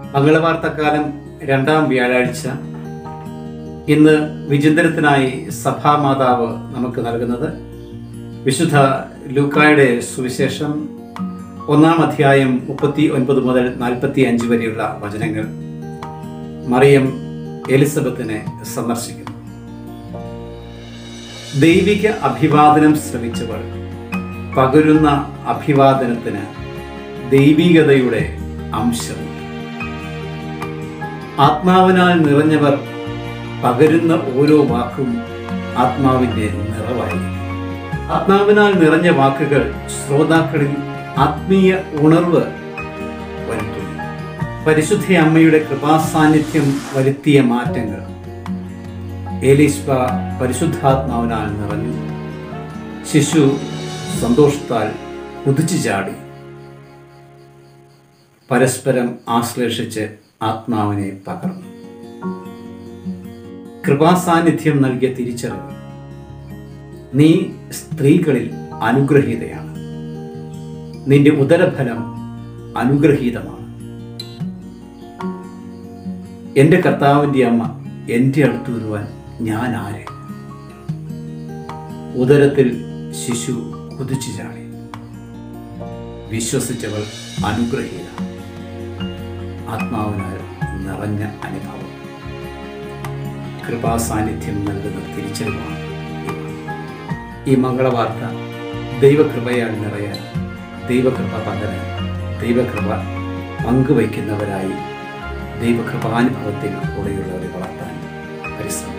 മംഗളവാർത്തക്കാലം രണ്ടാം വ്യാഴാഴ്ച ഇന്ന് വിചിന്തനത്തിനായി സഭാമാതാവ് നമുക്ക് നൽകുന്നത് വിശുദ്ധ ലൂക്കായുടെ സുവിശേഷം ഒന്നാം അധ്യായം മുപ്പത്തി ഒൻപത് മുതൽ നാൽപ്പത്തി അഞ്ച് വരെയുള്ള വചനങ്ങൾ മറിയം എലിസബത്തിനെ സന്ദർശിക്കുന്നു ദൈവിക അഭിവാദനം ശ്രമിച്ചവൾ പകരുന്ന അഭിവാദനത്തിന് ദൈവികതയുടെ അംശമുണ്ട് ആത്മാവിനാൽ നിറഞ്ഞവർ പകരുന്ന ഓരോ വാക്കും ആത്മാവിന്റെ നിറവായിരിക്കും ആത്മാവിനാൽ നിറഞ്ഞ വാക്കുകൾ ശ്രോതാക്കളിൽ ആത്മീയ ഉണർവ് വരുത്തുന്നു പരിശുദ്ധ അമ്മയുടെ കൃപാസാന്നിധ്യം വരുത്തിയ മാറ്റങ്ങൾ ഏലീസ്വ പരിശുദ്ധാത്മാവിനാൽ നിറഞ്ഞു ശിശു സന്തോഷത്താൽ കുതിച്ചു ചാടി പരസ്പരം ആശ്ലേഷിച്ച് ആത്മാവിനെ പകർന്നു കൃപാസാന്നിധ്യം നൽകിയ തിരിച്ചറിവ് നീ സ്ത്രീകളിൽ അനുഗ്രഹീതയാണ് നിന്റെ ഉദരഫലം അനുഗ്രഹീതമാണ് എൻ്റെ കർത്താവിൻ്റെ അമ്മ എൻ്റെ അടുത്ത് വരുവാൻ ഞാൻ ആര് ഉദരത്തിൽ ശിശു കുതിച്ചു ചാടി വിശ്വസിച്ചവൾ അനുഗ്രഹീത ആത്മാവിനാൽ നിറഞ്ഞ അനുഭവം കൃപാസാന്നിധ്യം നൽകുന്ന തിരിച്ചറിവാണ് ഈ മംഗളവാർത്ത ദൈവകൃപയാൽ നിറയാൻ ദൈവകൃപ പകരാൻ ദൈവകൃപ പങ്കുവയ്ക്കുന്നവരായി ദൈവകൃപാനുഭവത്തിൽ കൂടെയുള്ളവരെ വളർത്താൻ പരിശ്രമിക്കും